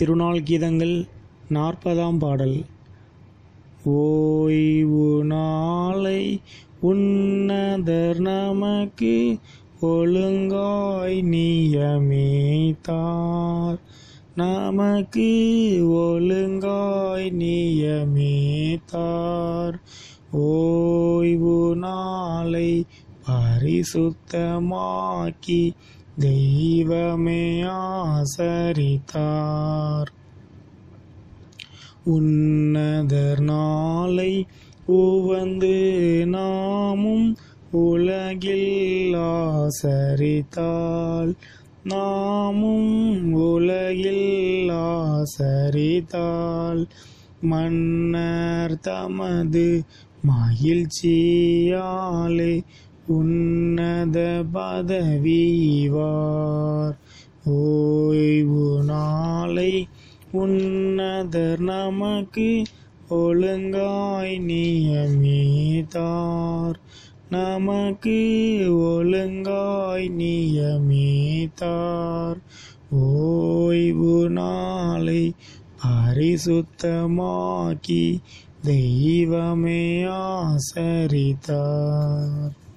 திருநாள் கீதங்கள் நாற்பதாம் பாடல் ஓய்வு நாளை உன்னதர் நமக்கு ஒழுங்காய் நியமித்தார் நமக்கு ஒழுங்காய் நியமித்தார் ஓய்வு நாளை பரிசுத்தமாக்கி தெய்வமே ஆசரித்தார் உன்னதர் நாளை உவந்து நாமும் உலகில் ஆசரித்தால் நாமும் உலகில் ஆசரித்தால் மன்னர் தமது மகிழ்ச்சியாலே உன்னத பதவிவார் ஓய்வு நாளை உன்னதர் நமக்கு ஒழுங்காய் நியமித்தார் நமக்கு ஒழுங்காய் நியமித்தார் ஓய்வு நாளை பரிசுத்தமாக்கி தெய்வமே ஆசரித்தார்